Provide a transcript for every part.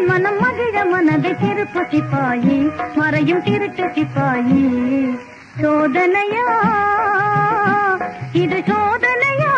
ராஜனின் மனம் மகிழ மனதை திருப்பு சிப்பாயி மறையும் திருட்டு சிப்பாயி சோதனையா இது சோதனையா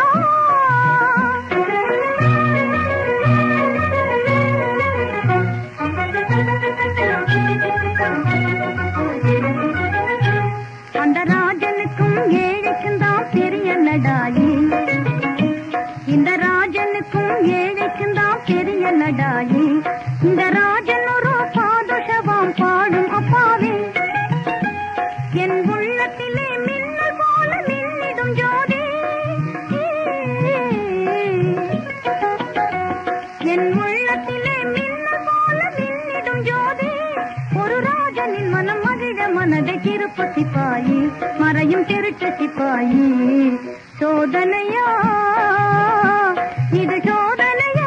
அந்த ராஜனுக்கும் ஏழைக்கும் தான் பெரிய லடாயி இந்த ராஜனுக்கும் ஏழைக்கும் தான் பெரிய லடாயி இந்த ராஜன் ஒரு பாதுஷவாம் பாடும் அப்பாவே என் உள்ளத்திலே மின்னல் போல மின்னிடும் ஜோதி என் உள்ளத்திலே மின்னல் போல மின்னிடும் ஜோதி ஒரு ராஜனின் மனம் மகிழ மனதை திருப்பு சிப்பாயி மறையும் திருட்டு சிப்பாயி சோதனையா இது சோதனையா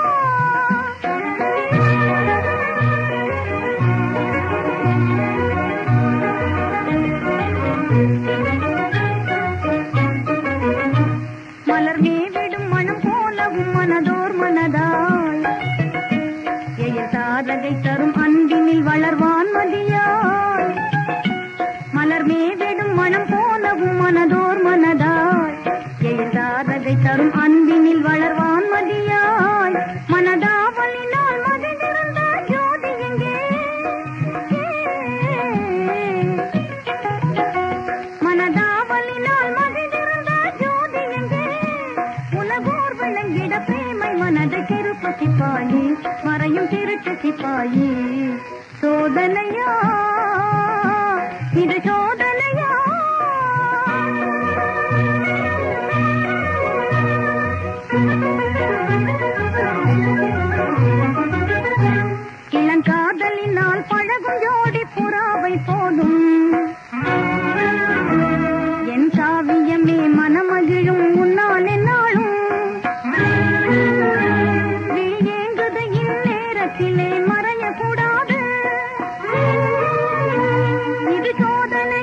மலர் மேவிடும் மனம் போலவும் மனதோர் மனதாய் எயர் சாதகை தரும் அன்பினில் வளர்வான் மதியாய் மலர் மேவிடும் மனம் போலவும் மனதோர் மனதாய் எயர் சாதகை தரும் அன்பினில் வளர்வான் மதியாய் மனதாவலினால் மதிந்திருந்த ஜோதி எங்கே மனதாவலினால் மகிழ்ந்திருந்த ஜோதி எங்கே உலகோர் விளங்கிட பிரேமை மனதை திருப்பு சிப்பாயி மறையும் திருட்டு சிப்பாயி சோதனையா இது சோதனையா இளங்காதலினால் பழகும் ஜோடி புறாவை போதும் என் காவியமே மனமகிழும் உன்னால் என்னாலும் விழியேங்குது இந்நேரத்திலே மறையக்கூடாது இது சோதனை